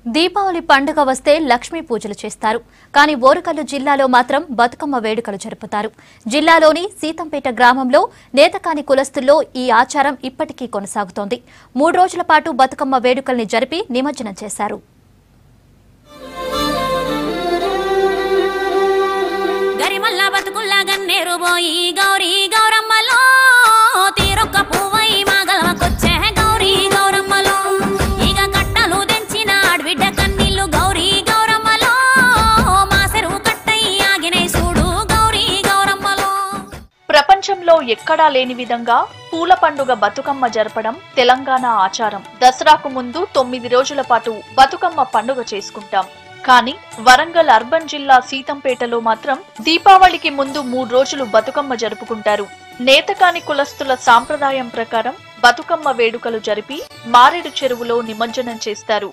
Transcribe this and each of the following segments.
దీపావళి పండుగ వస్తే లక్ష్మీ పూజలు చేస్తారు కానీ ఓరుకల్లు జిల్లాలో మాత్రం బతుకమ్మ వేడుకలు జరుపుతారు జిల్లాలోని సీతంపేట గ్రామంలో నేతకాని కులస్తుల్లో ఈ ఆచారం ఇప్పటికీ కొనసాగుతోంది మూడు రోజుల పాటు బతుకమ్మ వేడుకల్ని జరిపి నిమజ్జనం చేశారు గరిమల్ల బతుకుల్లా గన్నేరు పోయి గౌరీ గౌరమ్మలో తీరొక్క పువ్వై మాగలవకొచ్చే గౌరీ గౌరమ్మలో ఇక కట్టలు తెంచిన ఆడబిడ్డ కన్నీళ్లు గౌరీ గౌరమ్మలో మాసెరువు కట్టై ఆగినై చూడు గౌరీ గౌరమ్మలో ప్రపంచంలో ఎక్కడా లేని విధంగా పూల పండుగ బతుకమ్మ జరపడం తెలంగాణ ఆచారం దసరాకు ముందు తొమ్మిది రోజుల పాటు బతుకమ్మ పండుగ చేసుకుంటాం కానీ వరంగల్ అర్బన్ జిల్లా సీతంపేటలో మాత్రం దీపావళికి ముందు మూడు రోజులు బతుకమ్మ జరుపుకుంటారు నేతకాని కులస్తుల సాంప్రదాయం ప్రకారం బతుకమ్మ వేడుకలు జరిపి మారేడు చెరువులో నిమజ్జనం చేస్తారు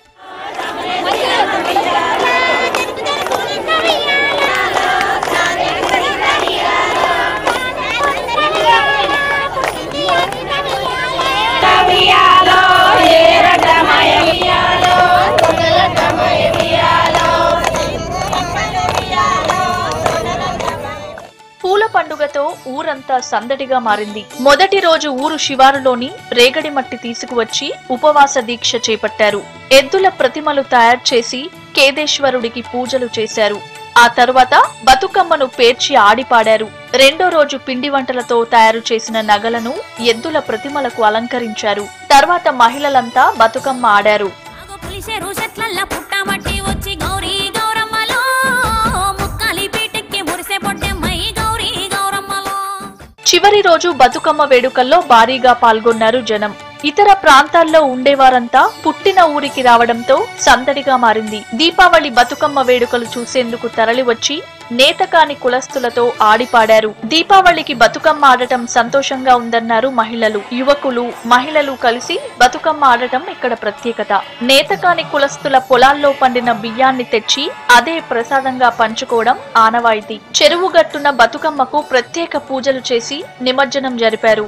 పూల పండుగతో ఊరంతా సందడిగా మారింది మొదటి రోజు ఊరు శివారులోని రేగడి మట్టి తీసుకువచ్చి ఉపవాస దీక్ష చేపట్టారు ఎద్దుల ప్రతిమలు తయారు చేసి కేదేశ్వరుడికి పూజలు చేశారు ఆ తరువాత బతుకమ్మను పేర్చి ఆడిపాడారు రెండో రోజు పిండి వంటలతో తయారు చేసిన నగలను ఎద్దుల ప్రతిమలకు అలంకరించారు తర్వాత మహిళలంతా బతుకమ్మ ఆడారు ఆగో పులిసెరు చెట్లల్ల పుట్టమట్టి వచ్చి గౌరీ గౌరమ్మలో ముక్కాలి పీటెక్కి మురిసే పొట్టెమ్మై గౌరీ గౌరమ్మలో చివరి రోజు బతుకమ్మ వేడుకల్లో భారీగా పాల్గొన్నారు జనం ఇతర ప్రాంతాల్లో ఉండేవారంతా పుట్టిన ఊరికి రావడంతో సందడిగా మారింది దీపావళి బతుకమ్మ వేడుకలు చూసేందుకు తరలివచ్చి నేతకాని కులస్తులతో ఆడిపాడారు దీపావళికి బతుకమ్మ ఆడటం సంతోషంగా ఉందన్నారు మహిళలు యువకులు మహిళలు కలిసి బతుకమ్మ ఆడటం ఇక్కడ ప్రత్యేకత నేతకాని కులస్తుల పొలాల్లో పండిన బియ్యాన్ని తెచ్చి అదే ప్రసాదంగా పంచుకోవడం ఆనవాయితీ చెరువు గట్టున బతుకమ్మకు ప్రత్యేక పూజలు చేసి నిమజ్జనం జరిపారు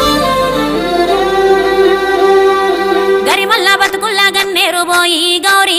గరిమల్ల బతుకుల్లా గన్నేరు పోయి గౌరీ